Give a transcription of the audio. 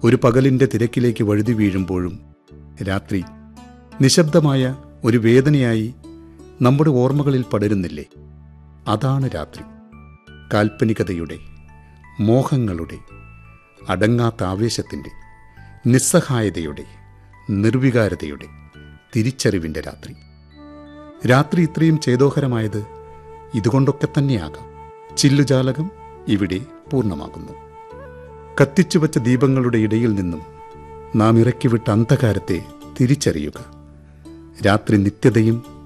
ഒരു പകലിൻ്റെ തിരക്കിലേക്ക് വഴുതി വീഴുമ്പോഴും രാത്രി നിശബ്ദമായ ഒരു വേദനയായി നമ്മുടെ ഓർമ്മകളിൽ പടരുന്നില്ലേ അതാണ് രാത്രി കാൽപ്പനികതയുടെ മോഹങ്ങളുടെ അടങ്ങാത്ത ആവേശത്തിൻ്റെ നിസ്സഹായതയുടെ നിർവികാരതയുടെ തിരിച്ചറിവിൻ്റെ രാത്രി രാത്രി ഇത്രയും ചേതോഹരമായത് ഇതുകൊണ്ടൊക്കെ തന്നെയാകാം ചില്ലുജാലകം ഇവിടെ പൂർണ്ണമാകുന്നു കത്തിച്ചുവച്ച ദീപങ്ങളുടെ ഇടയിൽ നിന്നും നാം ഇറക്കിവിട്ട അന്ധകാരത്തെ തിരിച്ചറിയുക രാത്രി നിത്യതയും